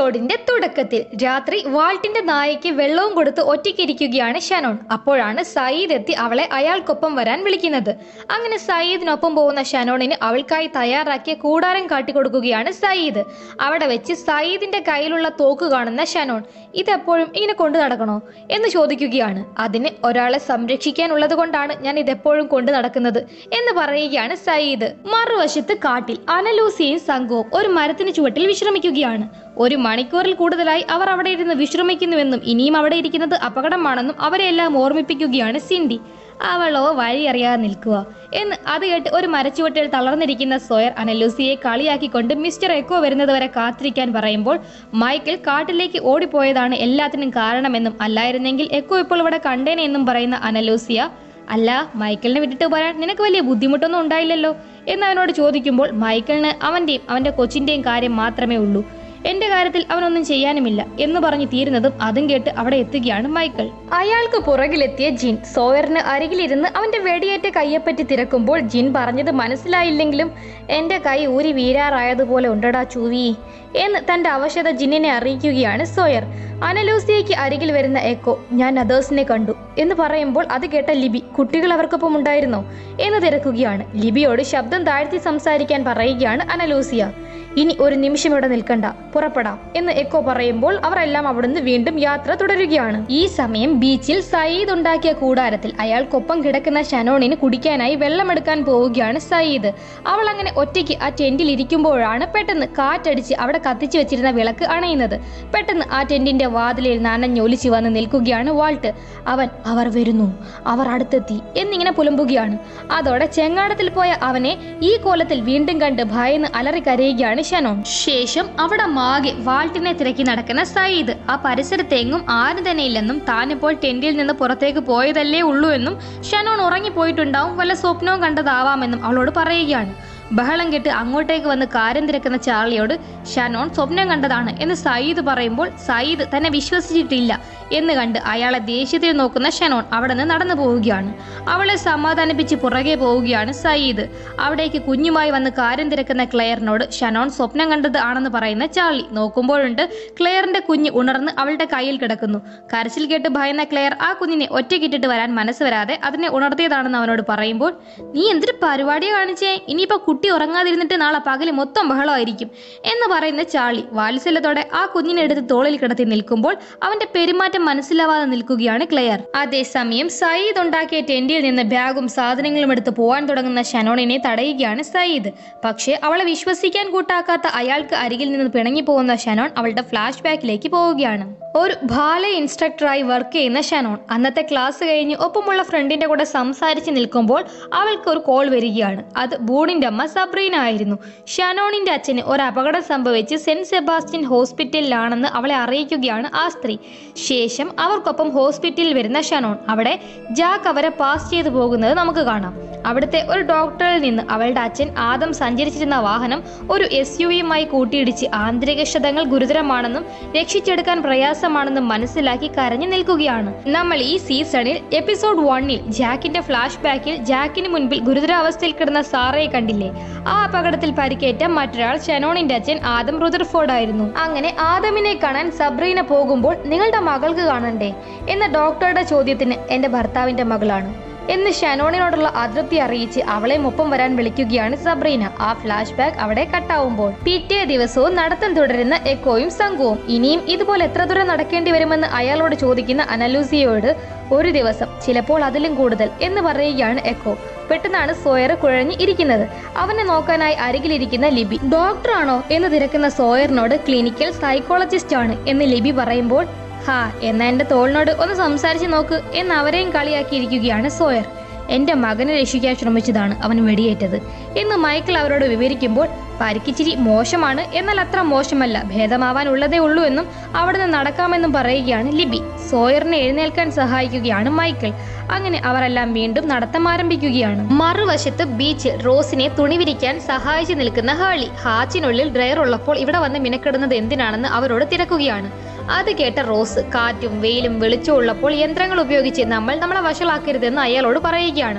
എപ്പിസോഡിന്റെ തുടക്കത്തിൽ രാത്രി വാൾട്ടിന്റെ നായയ്ക്ക് വെള്ളവും കൊടുത്ത് ഒറ്റയ്ക്കിരിക്കുകയാണ് ഷനോൺ അപ്പോഴാണ് സയ്യിദ് എത്തി അവളെ അയാൾക്കൊപ്പം വരാൻ വിളിക്കുന്നത് അങ്ങനെ സയ്യിദിനൊപ്പം പോകുന്ന ഷനോണിന് അവൾക്കായി തയ്യാറാക്കിയ കൂടാരം കാട്ടിക്കൊടുക്കുകയാണ് സയ്യിദ് അവിടെ വെച്ച് സയ്യിദിന്റെ കയ്യിലുള്ള തോക്ക് കാണുന്ന ഷനോൺ ഇതെപ്പോഴും ഇങ്ങനെ കൊണ്ടു നടക്കണോ എന്ന് ചോദിക്കുകയാണ് അതിന് ഒരാളെ സംരക്ഷിക്കാനുള്ളത് കൊണ്ടാണ് ഞാൻ ഇതെപ്പോഴും കൊണ്ടു നടക്കുന്നത് എന്ന് പറയുകയാണ് സയ്യിദ് മറുവശത്ത് കാട്ടിൽ അനലൂസിയും സംഘവും ഒരു മരത്തിന് ചുവട്ടിൽ വിശ്രമിക്കുകയാണ് ഒരു മണിക്കൂറിൽ കൂടുതലായി അവർ അവിടെ ഇരുന്ന് വിശ്രമിക്കുന്നുവെന്നും ഇനിയും അവിടെ ഇരിക്കുന്നത് അപകടമാണെന്നും അവരെല്ലാം ഓർമ്മിപ്പിക്കുകയാണ് സിൻഡി അവളോ വഴി അറിയാതെ നിൽക്കുക എന്ന് അത് കേട്ട് ഒരു മരച്ചുവട്ടിൽ തളർന്നിരിക്കുന്ന സോയർ അനലൂസിയെ കളിയാക്കിക്കൊണ്ട് മിസ്റ്റർ എക്കോ വരുന്നതുവരെ കാത്തിരിക്കാൻ പറയുമ്പോൾ മൈക്കിൾ കാട്ടിലേക്ക് ഓടിപ്പോയതാണ് എല്ലാത്തിനും കാരണമെന്നും അല്ലായിരുന്നെങ്കിൽ എക്കോ ഇപ്പോൾ ഇവിടെ കണ്ടേനെ എന്നും പറയുന്ന അനലൂസിയ അല്ല മൈക്കിളിനെ വിട്ടിട്ട് പോരാൻ നിനക്ക് വലിയ ബുദ്ധിമുട്ടൊന്നും ഉണ്ടായില്ലല്ലോ എന്ന് അവനോട് ചോദിക്കുമ്പോൾ മൈക്കിളിന് അവൻ്റെയും അവൻ്റെ കൊച്ചിൻ്റെയും കാര്യം മാത്രമേ ഉള്ളൂ എന്റെ കാര്യത്തിൽ അവനൊന്നും ചെയ്യാനുമില്ല എന്ന് പറഞ്ഞു തീരുന്നതും അതും കേട്ട് അവിടെ എത്തുകയാണ് മൈക്കിൾ അയാൾക്ക് പുറകിലെത്തിയ ജിൻ സോയറിന് അരികിലിരുന്ന് അവന്റെ വെടിയേറ്റ കയ്യെപ്പറ്റി തിരക്കുമ്പോൾ ജിൻ പറഞ്ഞത് മനസ്സിലായില്ലെങ്കിലും എന്റെ കൈ ഊരി വീരാറായതുപോലെ ഉണ്ടടാ ചൂവി എന്ന് തന്റെ അവശത ജിന്നിനെ അറിയിക്കുകയാണ് സോയർ അനലൂസിയയ്ക്ക് അരികിൽ വരുന്ന എക്കോ ഞാൻ അതേഴ്സിനെ കണ്ടു എന്ന് പറയുമ്പോൾ അത് കേട്ട ലിബി കുട്ടികൾ അവർക്കൊപ്പം ഉണ്ടായിരുന്നോ എന്ന് തിരക്കുകയാണ് ലിബിയോട് ശബ്ദം താഴ്ത്തി സംസാരിക്കാൻ പറയുകയാണ് അനലൂസിയ ഇനി ഒരു നിമിഷം ഇവിടെ നിൽക്കണ്ട പുറപ്പെടാം എന്ന് എക്കോ പറയുമ്പോൾ അവരെല്ലാം അവിടുന്ന് വീണ്ടും യാത്ര തുടരുകയാണ് ഈ സമയം ബീച്ചിൽ സയ്യിദ് ഉണ്ടാക്കിയ കൂടാരത്തിൽ അയാൾക്കൊപ്പം കിടക്കുന്ന ഷനോണിന് കുടിക്കാനായി വെള്ളമെടുക്കാൻ പോവുകയാണ് സയ്യിദ് അവൾ അങ്ങനെ ഒറ്റയ്ക്ക് ആ ടെന്റിൽ ഇരിക്കുമ്പോഴാണ് പെട്ടെന്ന് കാറ്റടിച്ച് അവിടെ കത്തിച്ചു വെച്ചിരുന്ന വിളക്ക് അണയുന്നത് പെട്ടെന്ന് ആ ടെന്റിന്റെ വാതിലിൽ നനഞ്ഞൊലിച്ച് വന്ന് നിൽക്കുകയാണ് വാൾട്ട് അവൻ അവർ വരുന്നു അവർ അടുത്തെത്തി എന്നിങ്ങനെ പുലമ്പുകയാണ് അതോടെ ചെങ്ങാടത്തിൽ പോയ അവനെ ഈ കോലത്തിൽ വീണ്ടും കണ്ട് ഭയന്ന് അലറിക്കരയുകയാണ് ഷനോൺ ശേഷം അവിടെ മാകെ വാൾട്ടിനെ തിരക്കി നടക്കുന്ന സയ്യിദ് ആ പരിസരത്തെങ്ങും ആരും തന്നെ ഇല്ലെന്നും താനിപ്പോൾ ടെന്റിൽ നിന്ന് പുറത്തേക്ക് പോയതല്ലേ ഉള്ളൂ എന്നും ഷനോൺ ഉറങ്ങിപ്പോയിട്ടുണ്ടാവും വല്ല സ്വപ്നവും കണ്ടതാവാമെന്നും അവളോട് പറയുകയാണ് ബഹളം കെട്ട് അങ്ങോട്ടേക്ക് വന്ന് കാര്യം തിരക്കുന്ന ചാർലിയോട് ഷനോൺ സ്വപ്നം കണ്ടതാണ് എന്ന് സയ്യിദ് പറയുമ്പോൾ സയ്യിദ് തന്നെ വിശ്വസിച്ചിട്ടില്ല എന്ന് കണ്ട് അയാളെ ദേഷ്യത്തിൽ നോക്കുന്ന ഷനോൺ അവിടെ നിന്ന് നടന്നു പോവുകയാണ് അവളെ സമാധാനിപ്പിച്ച് പുറകെ പോവുകയാണ് സയ്യിദ് അവിടേക്ക് കുഞ്ഞുമായി വന്ന് കാര്യം തിരക്കുന്ന ക്ലെയറിനോട് ഷനോൺ സ്വപ്നം കണ്ടത് ആണെന്ന് പറയുന്ന ചാർലി നോക്കുമ്പോഴുണ്ട് ക്ലെയറിന്റെ കുഞ്ഞ് ഉണർന്ന് അവളുടെ കയ്യിൽ കിടക്കുന്നു കരച്ചിൽ കേട്ട് ഭയന്ന ക്ലെയർ ആ കുഞ്ഞിനെ ഒറ്റയ്ക്കിട്ടിട്ട് വരാൻ മനസ്സ് വരാതെ അതിനെ ഉണർത്തിയതാണെന്ന് അവനോട് പറയുമ്പോൾ നീ എന്തൊരു പരിപാടിയെ കാണിച്ചേ ഇനിയിപ്പോ കുട്ടി ഉറങ്ങാതിരുന്നിട്ട് നാളെ പകല് മൊത്തം ബഹളമായിരിക്കും എന്ന് പറയുന്ന ചാർലി വാത്സല്യത്തോടെ ആ കുഞ്ഞിനെ എടുത്ത് തോളിൽ കിടത്തി നിൽക്കുമ്പോൾ അവന്റെ പെരുമാറ്റം മനസ്സിലാവാതെ നിൽക്കുകയാണ് ക്ലെയർ അതേസമയം സയ്യിദ് ഉണ്ടാക്കിയ ടെന്റിൽ നിന്ന് ബാഗും സാധനങ്ങളും എടുത്ത് പോവാൻ തുടങ്ങുന്ന ഷനോണിനെ തടയുകയാണ് സയ്യിദ് പക്ഷേ അവളെ വിശ്വസിക്കാൻ കൂട്ടാക്കാത്ത അയാൾക്ക് അരികിൽ നിന്ന് പിണങ്ങി പോകുന്ന ഷനോൺ അവളുടെ ഫ്ലാഷ് ബാക്കിലേക്ക് പോവുകയാണ് ഒരു ബാല ഇൻസ്ട്രക്ടറായി വർക്ക് ചെയ്യുന്ന ഷനോൺ അന്നത്തെ ക്ലാസ് കഴിഞ്ഞ് ഒപ്പമുള്ള ഫ്രണ്ടിന്റെ കൂടെ സംസാരിച്ച് നിൽക്കുമ്പോൾ അവൾക്ക് ഒരു കോൾ വരികയാണ് അത് ബൂണിന്റെ അമ്മ സബ്രീന ആയിരുന്നു ഷനോണിന്റെ അച്ഛന് ഒരു അപകടം സംഭവിച്ച് സെന്റ് സെബാസ്റ്റ്യൻ ഹോസ്പിറ്റലിലാണെന്ന് അവളെ അറിയിക്കുകയാണ് ആ സ്ത്രീ ശേഷം അവർക്കൊപ്പം ഹോസ്പിറ്റലിൽ വരുന്ന ഷനോൺ അവിടെ ജാക്ക് അവരെ പാസ് ചെയ്തു പോകുന്നത് നമുക്ക് കാണാം അവിടുത്തെ ഒരു ഡോക്ടറിൽ നിന്ന് അവളുടെ അച്ഛൻ ആദം സഞ്ചരിച്ചിരുന്ന വാഹനം ഒരു എസ് യു വിയുമായി കൂട്ടിയിടിച്ച് ആന്തരിക ക്ഷതങ്ങൾ ഗുരുതരമാണെന്നും രക്ഷിച്ചെടുക്കാൻ പ്രയാസമാണെന്നും മനസ്സിലാക്കി കരഞ്ഞു നിൽക്കുകയാണ് നമ്മൾ ഈ സീസണിൽ എപ്പിസോഡ് വണ്ണിൽ ജാക്കിന്റെ ഫ്ലാഷ് ബാക്കിൽ ജാക്കിന് മുൻപിൽ ഗുരുതരാവസ്ഥയിൽ കിടന്ന സാറയെ കണ്ടില്ലേ ആ അപകടത്തിൽ പരിക്കേറ്റ മറ്റൊരാൾ ഷെനോണിന്റെ അച്ഛൻ ആദം റുദർഫോർഡ് ആയിരുന്നു അങ്ങനെ ആദമിനെ കാണാൻ സബ്രീന പോകുമ്പോൾ നിങ്ങളുടെ മകൾക്ക് കാണണ്ടേ എന്ന ഡോക്ടറുടെ ചോദ്യത്തിന് എന്റെ ഭർത്താവിന്റെ മകളാണ് എന്ന് ഷനോണിനോടുള്ള അതൃപ്തി അറിയിച്ച് അവളെ ഒപ്പം വരാൻ വിളിക്കുകയാണ് സബ്രീന ആ ഫ്ലാഷ് ബാക്ക് അവിടെ കട്ടാവുമ്പോൾ പിറ്റേ ദിവസവും നടത്തം തുടരുന്ന എക്കോയും സംഘവും ഇനിയും ഇതുപോലെ എത്ര ദൂരം നടക്കേണ്ടി വരുമെന്ന് അയാളോട് ചോദിക്കുന്ന അനലൂസിയോട് ഒരു ദിവസം ചിലപ്പോൾ അതിലും കൂടുതൽ എന്ന് പറയുകയാണ് എക്കോ പെട്ടെന്നാണ് സോയർ കുഴഞ്ഞ് ഇരിക്കുന്നത് അവനെ നോക്കാനായി അരികിലിരിക്കുന്ന ലിബി ഡോക്ടറാണോ എന്ന് തിരക്കുന്ന സോയറിനോട് ക്ലിനിക്കൽ സൈക്കോളജിസ്റ്റ് ആണ് എന്ന് ലിബി പറയുമ്പോൾ ഹാ എന്നാ എന്റെ തോളിനോട് ഒന്ന് സംസാരിച്ച് നോക്ക് എന്ന് അവരെയും കളിയാക്കിയിരിക്കുകയാണ് സോയർ എന്റെ മകനെ രക്ഷിക്കാൻ ശ്രമിച്ചതാണ് അവൻ വെടിയേറ്റത് എന്ന് മൈക്കിൾ അവരോട് വിവരിക്കുമ്പോൾ പരിക്കിച്ചിരി മോശമാണ് എന്നാൽ അത്ര മോശമല്ല ഭേദമാവാൻ ഉള്ളതേ ഉള്ളൂ എന്നും അവിടുന്ന് നടക്കാമെന്നും പറയുകയാണ് ലിബി സോയറിനെ എഴുന്നേൽക്കാൻ സഹായിക്കുകയാണ് മൈക്കിൾ അങ്ങനെ അവരെല്ലാം വീണ്ടും നടത്തം ആരംഭിക്കുകയാണ് മറുവശത്ത് ബീച്ചിൽ റോസിനെ തുണി വിരിക്കാൻ സഹായിച്ചു നിൽക്കുന്ന ഹാളി ഹാച്ചിനുള്ളിൽ ഡ്രയർ ഉള്ളപ്പോൾ ഇവിടെ വന്ന് മിനക്കെടുന്നത് എന്തിനാണെന്ന് അവരോട് തിരക്കുകയാണ് അത് കേട്ട റോസ് കാറ്റും വെയിലും വെളിച്ചവും ഉള്ളപ്പോൾ യന്ത്രങ്ങൾ ഉപയോഗിച്ച് നമ്മൾ നമ്മളെ വഷളാക്കരുതെന്ന് അയാളോട് പറയുകയാണ്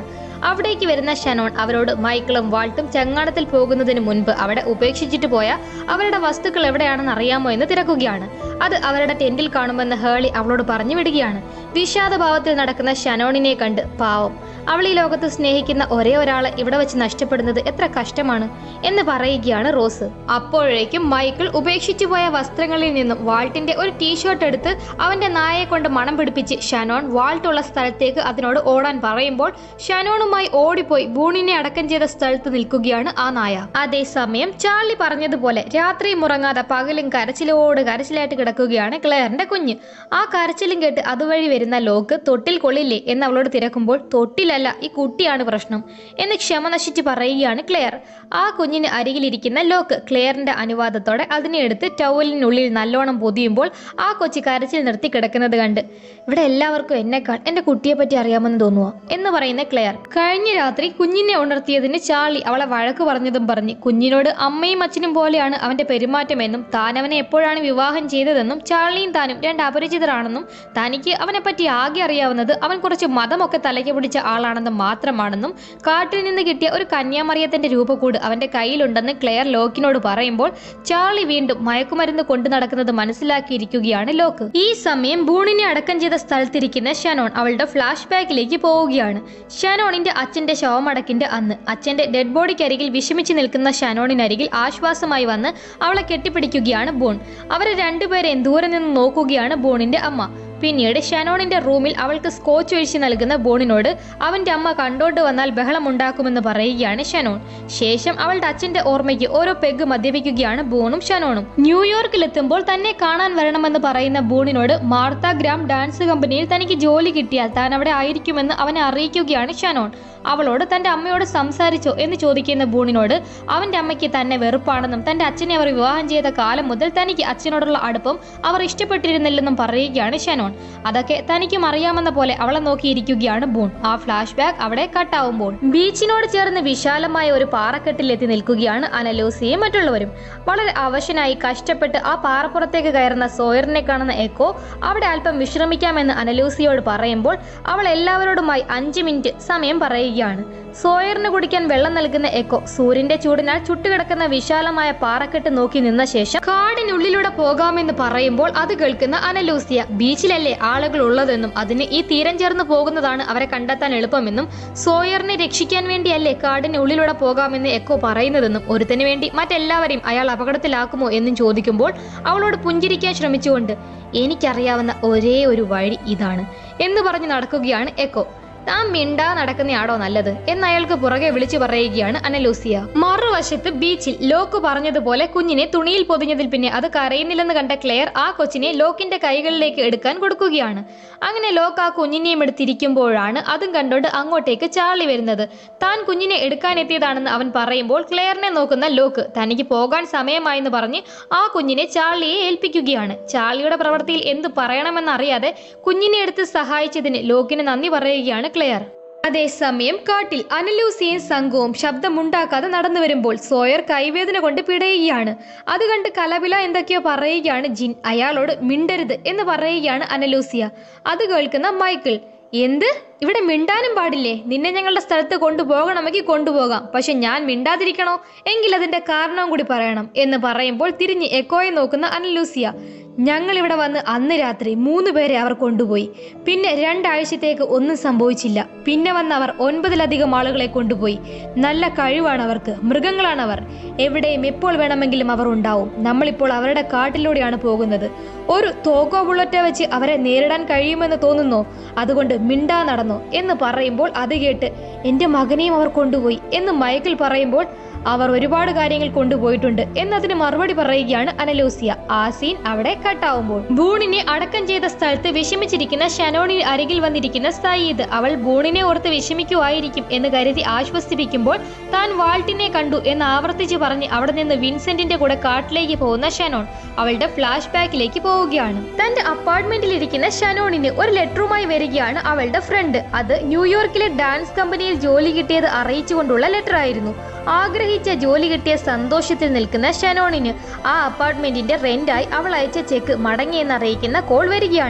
അവിടേക്ക് വരുന്ന ഷനോൺ അവരോട് മൈക്കിളും വാൾട്ടും ചങ്ങാടത്തിൽ പോകുന്നതിന് മുൻപ് അവിടെ ഉപേക്ഷിച്ചിട്ട് പോയ അവരുടെ വസ്തുക്കൾ എവിടെയാണെന്ന് അറിയാമോ എന്ന് തിരക്കുകയാണ് അത് അവരുടെ ടെന്റിൽ കാണുമെന്ന് ഹേളി അവളോട് പറഞ്ഞു വിടുകയാണ് വിഷാദഭാവത്തിൽ നടക്കുന്ന ഷനോണിനെ കണ്ട് പാവം അവൾ ഈ ലോകത്ത് സ്നേഹിക്കുന്ന ഒരേ ഒരാളെ ഇവിടെ വെച്ച് നഷ്ടപ്പെടുന്നത് എത്ര കഷ്ടമാണ് എന്ന് പറയുകയാണ് റോസ് അപ്പോഴേക്കും മൈക്കിൾ ഉപേക്ഷിച്ചു പോയ വസ്ത്രങ്ങളിൽ നിന്നും വാൾട്ടിന്റെ ഒരു ടീഷർട്ട് എടുത്ത് അവന്റെ നായയെ കൊണ്ട് മണം പിടിപ്പിച്ച് ഷനോൺ വാൾട്ടുള്ള സ്ഥലത്തേക്ക് അതിനോട് ഓടാൻ പറയുമ്പോൾ ഷനോണുമായി ഓടിപ്പോയി ബൂണിനെ അടക്കം ചെയ്ത സ്ഥലത്ത് നിൽക്കുകയാണ് ആ നായ അതേസമയം ചാർലി പറഞ്ഞതുപോലെ രാത്രിയും ഉറങ്ങാതെ പകലും കരച്ചിലോട് കരച്ചിലായിട്ട് കിടക്കുകയാണ് ക്ലെയറിന്റെ കുഞ്ഞ് ആ കരച്ചിലും കേട്ട് അതുവഴി വരുന്ന ലോക്ക് തൊട്ടിൽ കൊള്ളില്ലേ എന്ന് അവളോട് തിരക്കുമ്പോൾ തൊട്ടിലല്ല ഈ കുട്ടിയാണ് പ്രശ്നം എന്ന് ക്ഷമ നശിച്ച് പറയുകയാണ് ക്ലെയർ ആ കുഞ്ഞിന് അരികിലിരിക്കുന്ന ലോക്ക് ക്ലെയറിന്റെ അനുവാദത്തോടെ അതിനെ എടുത്ത് ടൗലിനുള്ളിൽ നല്ലോണം പൊതിയുമ്പോൾ ആ കൊച്ചി കരച്ചിൽ നിർത്തി കിടക്കുന്നത് കണ്ട് ഇവിടെ എല്ലാവർക്കും എന്നെക്കാൾ എന്റെ കുട്ടിയെ പറ്റി അറിയാമെന്ന് തോന്നുക എന്ന് പറയുന്ന ക്ലെയർ കഴിഞ്ഞ രാത്രി കുഞ്ഞിനെ ഉണർത്തിയതിന് ചാർലി അവളെ വഴക്ക് പറഞ്ഞതും പറഞ്ഞ് കുഞ്ഞിനോട് അമ്മയും അച്ഛനും പോലെയാണ് അവന്റെ പെരുമാറ്റമെന്നും താൻ അവനെ എപ്പോഴാണ് വിവാഹം ചെയ്തതെന്നും ചാർലിയും താനും രണ്ട് അപരിചിതരാണെന്നും തനിക്ക് അവനെ പറ്റി ആകെ അറിയാവുന്നത് അവൻ കുറച്ച് മതമൊക്കെ തലയ്ക്ക് പിടിച്ച ആളാണെന്നും മാത്രമാണെന്നും കാട്ടിൽ നിന്ന് കിട്ടിയ ഒരു കന്യാമറിയത്തിന്റെ രൂപക്കൂട് അവന്റെ കയ്യിലുണ്ടെന്ന് ക്ലെയർ ലോക്കിനോട് പറയുമ്പോൾ ചാർലി വീണ്ടും മയക്കുമരുന്ന് കൊണ്ടു നടക്കുന്നത് മനസ്സിലാക്കിയിരിക്കുകയാണ് ലോക്ക് ഈ സമയം ബൂണിനെ അടക്കം ചെയ്ത സ്ഥലത്തിരിക്കുന്ന ഷനോൺ അവളുടെ ഫ്ലാഷ് ബാക്കിലേക്ക് പോവുകയാണ് ഷനോണിന്റെ അച്ഛന്റെ ശവമടക്കിന്റെ അന്ന് അച്ഛന്റെ ഡെഡ് ബോഡിക്കരികിൽ വിഷമിച്ച് നിൽക്കുന്ന ഷനോണിനരികിൽ ആശ്വാസമായി വന്ന് അവളെ കെട്ടിപ്പിടിക്കുകയാണ് ബൂൺ അവരെ രണ്ടുപേരെയും ദൂരെ നിന്ന് നോക്കുകയാണ് ബൂണിന്റെ അമ്മ പിന്നീട് ഷനോണിന്റെ റൂമിൽ അവൾക്ക് സ്കോച്ച് ഒഴിച്ച് നൽകുന്ന ബോണിനോട് അവന്റെ അമ്മ കണ്ടോണ്ട് വന്നാൽ ബഹളമുണ്ടാക്കുമെന്ന് പറയുകയാണ് ഷനോൺ ശേഷം അവളുടെ അച്ഛന്റെ ഓർമ്മയ്ക്ക് ഓരോ പെഗ് മദ്യപിക്കുകയാണ് ബൂണും ഷനോണും ന്യൂയോർക്കിലെത്തുമ്പോൾ തന്നെ കാണാൻ വരണമെന്ന് പറയുന്ന ബൂണിനോട് മാർത്ത ഗ്രാം ഡാൻസ് കമ്പനിയിൽ തനിക്ക് ജോലി കിട്ടിയാൽ താൻ അവിടെ ആയിരിക്കുമെന്ന് അവനെ അറിയിക്കുകയാണ് ഷനോൺ അവളോട് തന്റെ അമ്മയോട് സംസാരിച്ചോ എന്ന് ചോദിക്കുന്ന ബൂണിനോട് അവന്റെ അമ്മയ്ക്ക് തന്നെ വെറുപ്പാണെന്നും തന്റെ അച്ഛനെ അവർ വിവാഹം ചെയ്ത കാലം മുതൽ തനിക്ക് അച്ഛനോടുള്ള അടുപ്പം അവർ ഇഷ്ടപ്പെട്ടിരുന്നില്ലെന്നും പറയുകയാണ് ഷനോൺ അതൊക്കെ തനിക്കും അറിയാമെന്ന പോലെ അവളെ നോക്കിയിരിക്കുകയാണ് ബൂൺ ആ ഫ്ലാഷ് ബാക്ക് അവിടെ കട്ടാവുമ്പോൾ ബീച്ചിനോട് ചേർന്ന് വിശാലമായ ഒരു പാറക്കെട്ടിലെത്തി നിൽക്കുകയാണ് അനലൂസിയും മറ്റുള്ളവരും വളരെ അവശനായി കഷ്ടപ്പെട്ട് ആ പാറപ്പുറത്തേക്ക് കയറുന്ന സോയറിനെ കാണുന്ന എക്കോ അവിടെ അല്പം വിശ്രമിക്കാമെന്ന് അനലൂസിയോട് പറയുമ്പോൾ അവൾ എല്ലാവരോടുമായി അഞ്ച് മിനിറ്റ് സമയം പറയുകയാണ് സോയറിന് കുടിക്കാൻ വെള്ളം നൽകുന്ന എക്കോ സൂര്യന്റെ ചൂടിനാൽ ചുട്ടുകിടക്കുന്ന വിശാലമായ പാറക്കെട്ട് നോക്കി നിന്ന ശേഷം കാടിനുള്ളിലൂടെ പോകാമെന്ന് പറയുമ്പോൾ അത് കേൾക്കുന്ന അനലൂസിയ ബീച്ചിലല്ലേ ആളുകൾ ഉള്ളതെന്നും അതിന് ഈ തീരം ചേർന്ന് പോകുന്നതാണ് അവരെ കണ്ടെത്താൻ എളുപ്പമെന്നും സോയറിനെ രക്ഷിക്കാൻ വേണ്ടിയല്ലേ കാടിന് ഉള്ളിലൂടെ പോകാമെന്ന് എക്കോ പറയുന്നതെന്നും ഒരുത്തന് വേണ്ടി മറ്റെല്ലാവരെയും അയാൾ അപകടത്തിലാക്കുമോ എന്നും ചോദിക്കുമ്പോൾ അവളോട് പുഞ്ചിരിക്കാൻ ശ്രമിച്ചുകൊണ്ട് എനിക്കറിയാവുന്ന ഒരേ ഒരു വഴി ഇതാണ് എന്ന് പറഞ്ഞ് നടക്കുകയാണ് എക്കോ താൻ മിണ്ടാ നടക്കുന്നയാടോ നല്ലത് എന്ന് അയാൾക്ക് പുറകെ വിളിച്ചു പറയുകയാണ് അനലൂസിയ മറുവശത്ത് ബീച്ചിൽ ലോക്ക് പറഞ്ഞതുപോലെ കുഞ്ഞിനെ തുണിയിൽ പൊതിഞ്ഞതിൽ പിന്നെ അത് കരയുന്നില്ലെന്ന് കണ്ട ക്ലെയർ ആ കൊച്ചിനെ ലോക്കിന്റെ കൈകളിലേക്ക് എടുക്കാൻ കൊടുക്കുകയാണ് അങ്ങനെ ലോക്ക് ആ കുഞ്ഞിനെയും എടുത്തിരിക്കുമ്പോഴാണ് അതും കണ്ടോണ്ട് അങ്ങോട്ടേക്ക് ചാർലി വരുന്നത് താൻ കുഞ്ഞിനെ എടുക്കാനെത്തിയതാണെന്ന് അവൻ പറയുമ്പോൾ ക്ലെയറിനെ നോക്കുന്ന ലോക്ക് തനിക്ക് പോകാൻ സമയമായെന്ന് പറഞ്ഞ് ആ കുഞ്ഞിനെ ചാർലിയെ ഏൽപ്പിക്കുകയാണ് ചാർലിയുടെ പ്രവൃത്തിയിൽ എന്ത് പറയണമെന്നറിയാതെ കുഞ്ഞിനെ എടുത്ത് സഹായിച്ചതിന് ലോക്കിന് നന്ദി പറയുകയാണ് ക്ലെയർ അതേസമയം കാട്ടിൽ അനലൂസിയും സംഘവും ശബ്ദമുണ്ടാക്കാതെ നടന്നു വരുമ്പോൾ സോയർ കൈവേദന കൊണ്ട് പിടയുകയാണ് അത് കണ്ട് കലപില എന്തൊക്കെയോ പറയുകയാണ് ജിൻ അയാളോട് മിണ്ടരുത് എന്ന് പറയുകയാണ് അനലൂസിയ അത് കേൾക്കുന്ന മൈക്കിൾ എന്ത് ഇവിടെ മിണ്ടാനും പാടില്ലേ നിന്നെ ഞങ്ങളുടെ സ്ഥലത്ത് കൊണ്ടുപോകണമെങ്കിൽ കൊണ്ടുപോകാം പക്ഷെ ഞാൻ മിണ്ടാതിരിക്കണോ എങ്കിൽ അതിന്റെ കാരണവും കൂടി പറയണം എന്ന് പറയുമ്പോൾ തിരിഞ്ഞ് എക്കോയെ നോക്കുന്ന അനലൂസിയ ഞങ്ങൾ ഇവിടെ വന്ന് അന്ന് രാത്രി മൂന്ന് പേരെ അവർ കൊണ്ടുപോയി പിന്നെ രണ്ടാഴ്ചത്തേക്ക് ഒന്നും സംഭവിച്ചില്ല പിന്നെ വന്ന് അവർ ഒൻപതിലധികം ആളുകളെ കൊണ്ടുപോയി നല്ല കഴിവാണ് അവർക്ക് മൃഗങ്ങളാണ് അവർ എവിടെയും എപ്പോൾ വേണമെങ്കിലും അവർ ഉണ്ടാവും നമ്മളിപ്പോൾ അവരുടെ കാട്ടിലൂടെയാണ് പോകുന്നത് ഒരു തോക്കോ ബുള്ളറ്റോ വെച്ച് അവരെ നേരിടാൻ കഴിയുമെന്ന് തോന്നുന്നോ അതുകൊണ്ട് മിണ്ടാ നടന്നോ എന്ന് പറയുമ്പോൾ അത് കേട്ട് എൻ്റെ മകനെയും അവർ കൊണ്ടുപോയി എന്ന് മയക്കിൽ പറയുമ്പോൾ അവർ ഒരുപാട് കാര്യങ്ങൾ കൊണ്ടുപോയിട്ടുണ്ട് എന്നതിന് മറുപടി പറയുകയാണ് അനലൂസിയ ആ സീൻ അവിടെ കട്ടാവുമ്പോൾ ബൂണിനെ അടക്കം ചെയ്ത സ്ഥലത്ത് വിഷമിച്ചിരിക്കുന്ന ഷനോണിന് അരികിൽ വന്നിരിക്കുന്ന സയ്യിദ് അവൾ ബൂണിനെ ഓർത്ത് വിഷമിക്കുമായിരിക്കും എന്ന് കരുതി ആശ്വസിപ്പിക്കുമ്പോൾ താൻ വാൾട്ടിനെ കണ്ടു എന്ന് ആവർത്തിച്ച് പറഞ്ഞ് അവിടെ നിന്ന് വിൻസെന്റിന്റെ കൂടെ കാട്ടിലേക്ക് പോകുന്ന ഷനോൺ അവളുടെ ഫ്ലാഷ് ബാക്കിലേക്ക് പോവുകയാണ് തന്റെ അപ്പാർട്ട്മെന്റിൽ ഇരിക്കുന്ന ഷനോണിന് ഒരു ലെറ്ററുമായി വരികയാണ് അവളുടെ ഫ്രണ്ട് അത് ന്യൂയോർക്കിലെ ഡാൻസ് കമ്പനിയിൽ ജോലി കിട്ടിയത് അറിയിച്ചുകൊണ്ടുള്ള ലെറ്റർ ആയിരുന്നു ആഗ്രഹിച്ച ജോലി കിട്ടിയ സന്തോഷത്തിൽ നിൽക്കുന്ന ഷനോണിന് ആ അപ്പാർട്ട്മെന്റിന്റെ റെന്റായി അവൾ അയച്ച ചെക്ക് മടങ്ങിയെന്ന് അറിയിക്കുന്ന കോൾ വരികയാണ്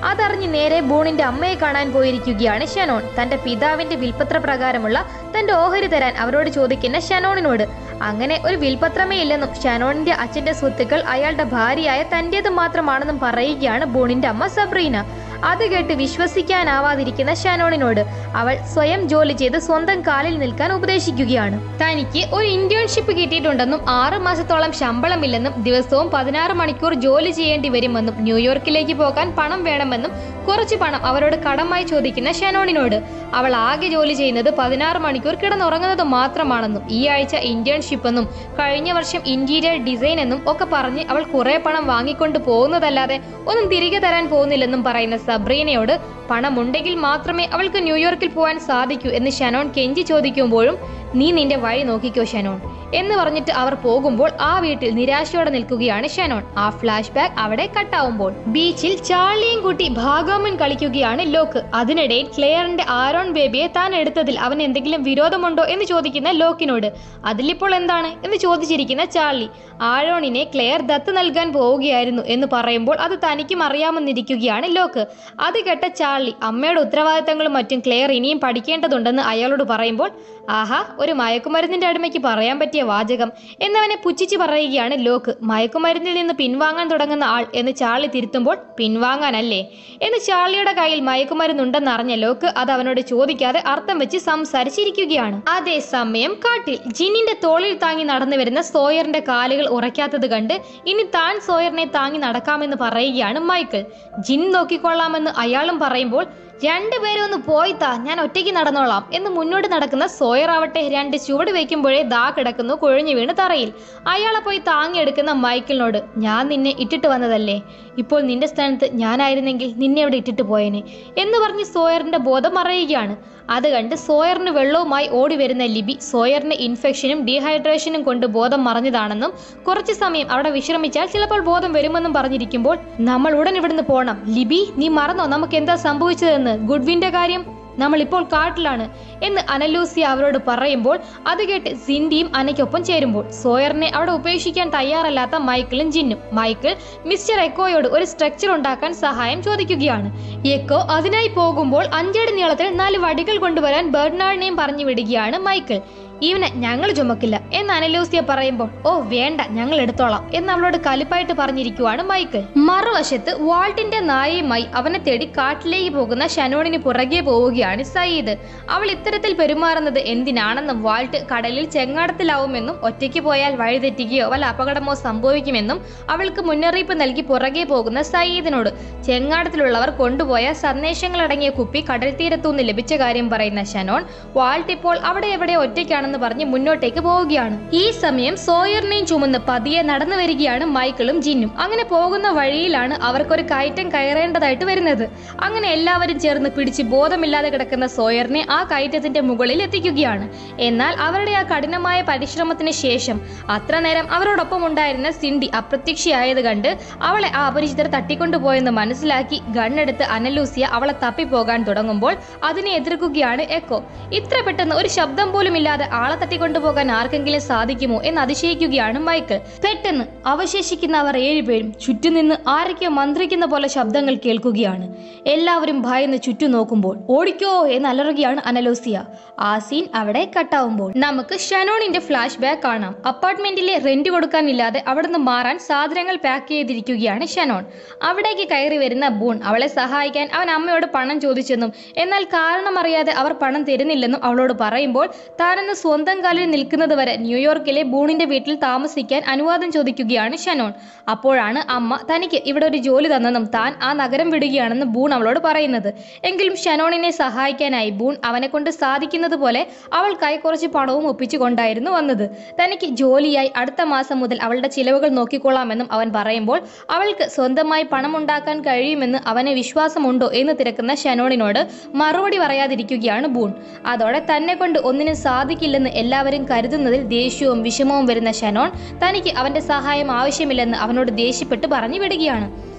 അതറിഞ്ഞ് നേരെ ബൂണിന്റെ അമ്മയെ കാണാൻ പോയിരിക്കുകയാണ് ഷനോൺ തന്റെ പിതാവിന്റെ വിൽപത്ര പ്രകാരമുള്ള തന്റെ ഓഹരി തരാൻ അവരോട് ചോദിക്കുന്ന ഷനോണിനോട് അങ്ങനെ ഒരു വിൽപത്രമേ ഇല്ലെന്നും ഷനോണിന്റെ അച്ഛന്റെ സ്വത്തുക്കൾ അയാളുടെ ഭാര്യയായ തന്റേത് മാത്രമാണെന്നും പറയുകയാണ് ബൂണിന്റെ അമ്മ സബ്രീന അത് കേട്ട് വിശ്വസിക്കാനാവാതിരിക്കുന്ന ഷനോണിനോട് അവൾ സ്വയം ജോലി ചെയ്ത് സ്വന്തം കാലിൽ നിൽക്കാൻ ഉപദേശിക്കുകയാണ് തനിക്ക് ഒരു ഇന്റേൺഷിപ്പ് കിട്ടിയിട്ടുണ്ടെന്നും ആറ് മാസത്തോളം ശമ്പളമില്ലെന്നും ദിവസവും പതിനാറ് മണിക്കൂർ ജോലി ചെയ്യേണ്ടി വരുമെന്നും ന്യൂയോർക്കിലേക്ക് പോകാൻ പണം വേണമെന്നും കുറച്ച് പണം അവരോട് കടമായി ചോദിക്കുന്ന ഷനോണിനോട് അവൾ ആകെ ജോലി ചെയ്യുന്നത് പതിനാറ് മണിക്കൂർ കിടന്നുറങ്ങുന്നത് മാത്രമാണെന്നും ഈ ആഴ്ച ഇന്റേൺഷിപ്പ് എന്നും കഴിഞ്ഞ വർഷം ഇന്റീരിയർ ഡിസൈൻ എന്നും ഒക്കെ പറഞ്ഞ് അവൾ കുറെ പണം വാങ്ങിക്കൊണ്ട് പോകുന്നതല്ലാതെ ഒന്നും തിരികെ തരാൻ പോകുന്നില്ലെന്നും പറയുന്ന സബ്രീനയോട് പണമുണ്ടെങ്കിൽ മാത്രമേ അവൾക്ക് ന്യൂയോർക്കിൽ പോകാൻ സാധിക്കൂ എന്ന് ഷനോൺ കെഞ്ചി ചോദിക്കുമ്പോഴും നീ നിന്റെ വഴി നോക്കിക്കോ ഷനോൺ എന്ന് പറഞ്ഞിട്ട് അവർ പോകുമ്പോൾ ആ വീട്ടിൽ നിരാശയോടെ നിൽക്കുകയാണ് ഷനോൺ ആ ഫ്ലാഷ് ബാക്ക് അവിടെ കട്ടാവുമ്പോൾ ബീച്ചിൽ ചാർലിയും കൂട്ടി ഭാഗോമൻ കളിക്കുകയാണ് ലോക്ക് അതിനിടയിൽ ക്ലെയറിന്റെ ആരോൺ ബേബിയെ താൻ എടുത്തതിൽ അവൻ എന്തെങ്കിലും വിരോധമുണ്ടോ എന്ന് ചോദിക്കുന്ന ലോക്കിനോട് അതിലിപ്പോൾ എന്താണ് എന്ന് ചോദിച്ചിരിക്കുന്ന ചാർലി ആരോണിനെ ക്ലെയർ ദത്ത് നൽകാൻ പോവുകയായിരുന്നു എന്ന് പറയുമ്പോൾ അത് തനിക്കും അറിയാമെന്നിരിക്കുകയാണ് ലോക്ക് അത് കേട്ട ചാർലി അമ്മയുടെ ഉത്തരവാദിത്തങ്ങളും മറ്റും ക്ലെയർ ഇനിയും പഠിക്കേണ്ടതുണ്ടെന്ന് അയാളോട് പറയുമ്പോൾ ആഹാ ഒരു മയക്കുമരുന്നിന്റെ അടിമയ്ക്ക് പറയാൻ പറ്റിയ വാചകം എന്നവനെ പുച്ഛിച്ച് പറയുകയാണ് ലോക്ക് മയക്കുമരുന്നിൽ നിന്ന് പിൻവാങ്ങാൻ തുടങ്ങുന്ന ആൾ എന്ന് ചാർലി തിരുത്തുമ്പോൾ പിൻവാങ്ങാനല്ലേ എന്ന് ചാർലിയുടെ കയ്യിൽ മയക്കുമരുന്നുണ്ടെന്ന് അറിഞ്ഞ ലോക്ക് അത് അവനോട് ചോദിക്കാതെ അർത്ഥം വെച്ച് സംസാരിച്ചിരിക്കുകയാണ് അതേസമയം കാട്ടിൽ ജിന്നിന്റെ തോളിൽ താങ്ങി നടന്നു വരുന്ന സോയറിന്റെ കാലുകൾ ഉറയ്ക്കാത്തത് കണ്ട് ഇനി താൻ സോയറിനെ താങ്ങി നടക്കാമെന്ന് പറയുകയാണ് മൈക്കിൾ ജിൻ നോക്കിക്കൊള്ളാമെന്ന് അയാളും പറയുമ്പോൾ രണ്ടുപേരും ഒന്ന് പോയിത്താ ഞാൻ ഒറ്റയ്ക്ക് നടന്നോളാം എന്ന് മുന്നോട്ട് നടക്കുന്ന സോയർ ആവട്ടെ രണ്ട് ചുവട് വയ്ക്കുമ്പോഴേ ദാ കിടക്കുന്നു കുഴഞ്ഞു വീണ് തറയിൽ അയാളെ പോയി താങ്ങിയെടുക്കുന്ന മൈക്കിളിനോട് ഞാൻ നിന്നെ ഇട്ടിട്ട് വന്നതല്ലേ ഇപ്പോൾ നിന്റെ സ്ഥാനത്ത് ഞാനായിരുന്നെങ്കിൽ നിന്നെ അവിടെ ഇട്ടിട്ട് പോയേനെ എന്ന് പറഞ്ഞ് സോയറിന്റെ ബോധം മറയുകയാണ് അത് കണ്ട് സോയറിന് വെള്ളവുമായി ഓടി വരുന്ന ലിബി സോയറിന് ഇൻഫെക്ഷനും ഡീഹൈഡ്രേഷനും കൊണ്ട് ബോധം മറഞ്ഞതാണെന്നും കുറച്ച് സമയം അവിടെ വിശ്രമിച്ചാൽ ചിലപ്പോൾ ബോധം വരുമെന്നും പറഞ്ഞിരിക്കുമ്പോൾ നമ്മൾ ഉടൻ ഇവിടുന്ന് പോണം ലിബി നീ മറന്നോ നമുക്ക് എന്താ സംഭവിച്ചതെന്ന് ഗുഡ്വിന്റെ കാര്യം നമ്മൾ ഇപ്പോൾ കാട്ടിലാണ് എന്ന് അനലൂസി അവരോട് പറയുമ്പോൾ അത് കേട്ട് സിൻഡിയും അനയ്ക്കൊപ്പം ചേരുമ്പോൾ സോയറിനെ അവിടെ ഉപേക്ഷിക്കാൻ തയ്യാറല്ലാത്ത മൈക്കിളും ജിന്നും മൈക്കിൾ മിസ്റ്റർ എക്കോയോട് ഒരു സ്ട്രക്ചർ ഉണ്ടാക്കാൻ സഹായം ചോദിക്കുകയാണ് എക്കോ അതിനായി പോകുമ്പോൾ അഞ്ചടി നീളത്തിൽ നാല് വടികൾ കൊണ്ടുവരാൻ ബെർണാഡിനെയും പറഞ്ഞു വിടുകയാണ് മൈക്കിൾ ഇവനെ ഞങ്ങൾ ചുമക്കില്ല എന്ന് അനലൂസിയ പറയുമ്പോൾ ഓ വേണ്ട ഞങ്ങൾ എടുത്തോളാം എന്ന് അവളോട് കലിപ്പായിട്ട് പറഞ്ഞിരിക്കുവാണ് മൈക്കിൾ മറുവശത്ത് വാൾട്ടിന്റെ നായയുമായി അവനെ തേടി കാട്ടിലേക്ക് പോകുന്ന ഷനോണിന് പുറകെ പോവുകയാണ് സയ്യിദ് അവൾ ഇത്തരത്തിൽ പെരുമാറുന്നത് എന്തിനാണെന്നും വാൾട്ട് കടലിൽ ചെങ്ങാടത്തിലാവുമെന്നും ഒറ്റയ്ക്ക് പോയാൽ വഴിതെറ്റുകയോ വല്ല അപകടമോ സംഭവിക്കുമെന്നും അവൾക്ക് മുന്നറിയിപ്പ് നൽകി പുറകെ പോകുന്ന സയ്യിദിനോട് ചെങ്ങാടത്തിലുള്ളവർ കൊണ്ടുപോയ സന്ദേശങ്ങളടങ്ങിയ കുപ്പി കടൽ തീരത്തുനിന്ന് ലഭിച്ച കാര്യം പറയുന്ന ഷനോൺ വാൾട്ട് ഇപ്പോൾ അവിടെ എവിടെ ഒറ്റയ്ക്കാണെന്ന് പറഞ്ഞ് മുന്നോട്ടേക്ക് പോവുകയാണ് ഈ സമയം സോയറിനെയും ചുമന്ന് പതിയെ നടന്നു വരികയാണ് മൈക്കിളും ജിന്നും അങ്ങനെ പോകുന്ന വഴിയിലാണ് അവർക്കൊരു കയറ്റം കയറേണ്ടതായിട്ട് വരുന്നത് അങ്ങനെ എല്ലാവരും ചേർന്ന് പിടിച്ച് ബോധമില്ലാതെ കിടക്കുന്ന സോയറിനെ ആ കയറ്റത്തിന്റെ മുകളിൽ എത്തിക്കുകയാണ് എന്നാൽ അവരുടെ ആ കഠിനമായ പരിശ്രമത്തിന് ശേഷം അത്ര നേരം അവരോടൊപ്പം ഉണ്ടായിരുന്ന സിൻഡി അപ്രത്യക്ഷയായത് കണ്ട് അവളെ ആ അപരിചിതർ തട്ടിക്കൊണ്ടുപോയെന്ന് മനസ്സിലാക്കി ഗണ്ണെടുത്ത് അനലൂസിയ അവളെ തപ്പിപ്പോകാൻ തുടങ്ങുമ്പോൾ അതിനെ എതിർക്കുകയാണ് എക്കോ ഇത്ര പെട്ടെന്ന് ഒരു ശബ്ദം പോലും ഇല്ലാതെ ആളെ തട്ടിക്കൊണ്ടുപോകാൻ ആർക്കെങ്കിലും സാധിക്കുമോ എന്ന് അതിശയിക്കുകയാണ് മൈക്കിൾ പെട്ടെന്ന് അവശേഷിക്കുന്ന അവർ ഏഴുപേരും ചുറ്റും നിന്ന് ആരൊക്കെയോ മന്ത്രിക്കുന്ന പോലെ ശബ്ദങ്ങൾ കേൾക്കുകയാണ് എല്ലാവരും ഭയന്ന് ചുറ്റും നോക്കുമ്പോൾ ഓടിക്കോ എന്ന് അലറുകയാണ് അനലോസിയ ആ സീൻ അവിടെ കട്ടാവുമ്പോൾ നമുക്ക് ഷനോണിന്റെ ഫ്ലാഷ് ബാക്ക് കാണാം അപ്പാർട്ട്മെന്റിലെ റെന്റ് കൊടുക്കാനില്ലാതെ അവിടുന്ന് മാറാൻ സാധനങ്ങൾ പാക്ക് ചെയ്തിരിക്കുകയാണ് ഷനോൺ അവിടേക്ക് കയറി വരുന്ന ബൂൺ അവളെ സഹായിക്കാൻ അവൻ അമ്മയോട് പണം ചോദിച്ചെന്നും എന്നാൽ കാരണമറിയാതെ അവർ പണം തരുന്നില്ലെന്നും അവളോട് പറയുമ്പോൾ താനെന്ന് സ്വന്തം കാലിൽ നിൽക്കുന്നത് വരെ ന്യൂയോർക്കിലെ ബൂണിന്റെ വീട്ടിൽ താമസിക്കാൻ അനുവാദം ചോദിക്കുകയാണ് ഷനോൺ അപ്പോഴാണ് അമ്മ തനിക്ക് ഇവിടെ ഒരു ജോലി തന്നെന്നും താൻ ആ നഗരം വിടുകയാണെന്ന് ബൂൺ അവളോട് പറയുന്നത് എങ്കിലും ഷനോണിനെ സഹായിക്കാനായി ബൂൺ അവനെ കൊണ്ട് സാധിക്കുന്നത് പോലെ അവൾക്കായി കുറച്ച് പണവും ഒപ്പിച്ചുകൊണ്ടായിരുന്നു വന്നത് തനിക്ക് ജോലിയായി അടുത്ത മാസം മുതൽ അവളുടെ ചിലവുകൾ നോക്കിക്കൊള്ളാമെന്നും അവൻ പറയുമ്പോൾ അവൾക്ക് സ്വന്തമായി പണമുണ്ടാക്കാൻ കഴിയുമെന്ന് അവന് വിശ്വാസമുണ്ടോ എന്ന് തിരക്കുന്ന ഷനോണിനോട് മറുപടി പറയാതിരിക്കുകയാണ് ബൂൺ അതോടെ തന്നെ കൊണ്ട് ഒന്നിനും സാധിക്കില്ലെന്ന് എല്ലാവരും കരുതുന്നതിൽ ദേഷ്യവും വിഷമവും വരുന്ന ഷനോൺ തനിക്ക് അവന്റെ സഹായം ആവശ്യമില്ലെന്ന് അവനോട് ദേഷ്യപ്പെട്ട് പറഞ്ഞു വിടുകയാണ്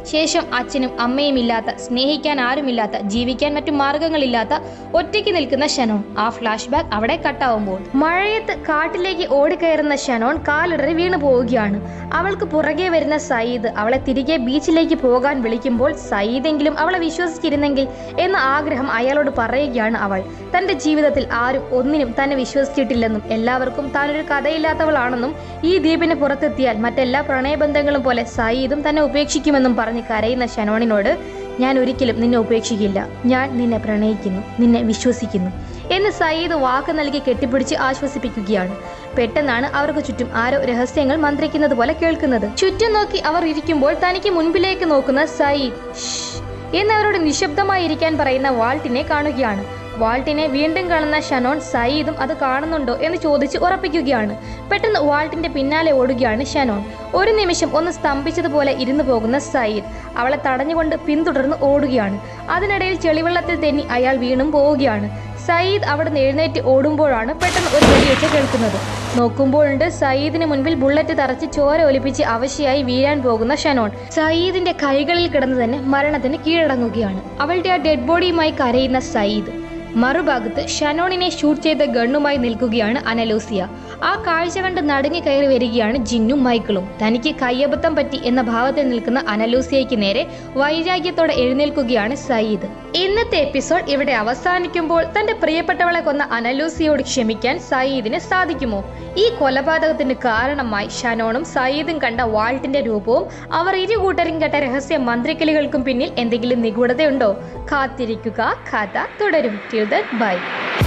ശേഷം അച്ഛനും അമ്മയും ഇല്ലാത്ത സ്നേഹിക്കാൻ ആരുമില്ലാത്ത ജീവിക്കാൻ മറ്റു മാർഗങ്ങളില്ലാത്ത ഒറ്റയ്ക്ക് നിൽക്കുന്ന ഷനോൺ ആ ഫ്ലാഷ് ബാക്ക് അവിടെ കട്ടാവുമ്പോൾ മഴയത്ത് കാട്ടിലേക്ക് ഓടിക്കയറുന്ന ഷനോൺ കാലിടറി വീണു പോവുകയാണ് അവൾക്ക് പുറകെ വരുന്ന സയ്യിദ് അവളെ തിരികെ ബീച്ചിലേക്ക് പോകാൻ വിളിക്കുമ്പോൾ സയ്യിദെങ്കിലും അവളെ വിശ്വസിച്ചിരുന്നെങ്കിൽ എന്ന ആഗ്രഹം അയാളോട് പറയുകയാണ് അവൾ തന്റെ ജീവിതത്തിൽ ആരും ഒന്നിനും തന്നെ വിശ്വസിച്ചിട്ടില്ലെന്നും എല്ലാവർക്കും താനൊരു കഥയില്ലാത്തവളാണെന്നും ഈ ദ്വീപിന് പുറത്തെത്തിയാൽ മറ്റെല്ലാ പ്രണയബന്ധങ്ങളും പോലെ സയ്യിദും തന്നെ ഉപേക്ഷിക്കുമെന്നും പറഞ്ഞ് കരയുന്ന ഷനോണിനോട് ഞാൻ ഒരിക്കലും നിന്നെ ഉപേക്ഷിക്കില്ല ഞാൻ നിന്നെ പ്രണയിക്കുന്നു നിന്നെ വിശ്വസിക്കുന്നു എന്ന് സയ്യിദ് വാക്ക് നൽകി കെട്ടിപ്പിടിച്ച് ആശ്വസിപ്പിക്കുകയാണ് പെട്ടെന്നാണ് അവർക്ക് ചുറ്റും ആരോ രഹസ്യങ്ങൾ മന്ത്രിക്കുന്നത് പോലെ കേൾക്കുന്നത് ചുറ്റും നോക്കി അവർ ഇരിക്കുമ്പോൾ തനിക്ക് മുൻപിലേക്ക് നോക്കുന്ന സയ്യിദ് "ഷ്ഷ്" എന്നവരോട് നിശബ്ദമായി ഇരിക്കാൻ പറയുന്ന വാൾട്ടിനെ കാണുകയാണ് വാൾട്ടിനെ വീണ്ടും കാണുന്ന ഷനോൺ സയ്യിദും അത് കാണുന്നുണ്ടോ എന്ന് ചോദിച്ച് ഉറപ്പിക്കുകയാണ് പെട്ടെന്ന് വാൾട്ടിന്റെ പിന്നാലെ ഓടുകയാണ് ഷനോൺ ഒരു നിമിഷം ഒന്ന് സ്തംഭിച്ചതുപോലെ ഇരുന്നു പോകുന്ന സയ്യിദ് അവളെ തടഞ്ഞുകൊണ്ട് പിന്തുടർന്ന് ഓടുകയാണ് അതിനിടയിൽ ചെളിവെള്ളത്തിൽ തെന്നി അയാൾ വീണും പോവുകയാണ് സയ്യിദ് അവിടെ നിന്ന് എഴുന്നേറ്റ് ഓടുമ്പോഴാണ് പെട്ടെന്ന് ഒരു വെടിയൊച്ച കേൾക്കുന്നത് നോക്കുമ്പോഴുണ്ട് സയ്യിദിന് മുൻപിൽ ബുള്ളറ്റ് തറച്ച് ചോര ഒലിപ്പിച്ച് അവശയായി വീഴാൻ പോകുന്ന ഷനോൺ സയ്യിദിന്റെ കൈകളിൽ കിടന്ന് തന്നെ മരണത്തിന് കീഴടങ്ങുകയാണ് അവളുടെ ആ ഡെഡ് ബോഡിയുമായി കരയുന്ന സയ്യിദ് മറുഭാഗത്ത് ഷനോണിനെ ഷൂട്ട് ചെയ്ത ഗണ്ണുമായി നിൽക്കുകയാണ് അനലൂസിയ ആ കാഴ്ച കണ്ട് നടുങ്ങി കയറി വരികയാണ് ജിന്നും മൈക്കിളും തനിക്ക് കയ്യബദ്ധം പറ്റി എന്ന ഭാവത്തിൽ നിൽക്കുന്ന അനലൂസിയയ്ക്ക് നേരെ വൈരാഗ്യത്തോടെ എഴുന്നേൽക്കുകയാണ് സയ്യിദ് ഇന്നത്തെ എപ്പിസോഡ് ഇവിടെ അവസാനിക്കുമ്പോൾ തന്റെ പ്രിയപ്പെട്ടവളെ കൊന്ന അനലൂസിയോട് ക്ഷമിക്കാൻ സയ്യിദിന് സാധിക്കുമോ ഈ കൊലപാതകത്തിന് കാരണമായി ഷനോണും സയ്യിദും കണ്ട വാൾട്ടിന്റെ രൂപവും അവർ ഇരു കൂട്ടരും കേട്ട രഹസ്യ മന്ത്രിക്കലുകൾക്കും പിന്നിൽ എന്തെങ്കിലും നിഗൂഢതയുണ്ടോ കാത്തിരിക്കുക കഥ തുടരും ബൈ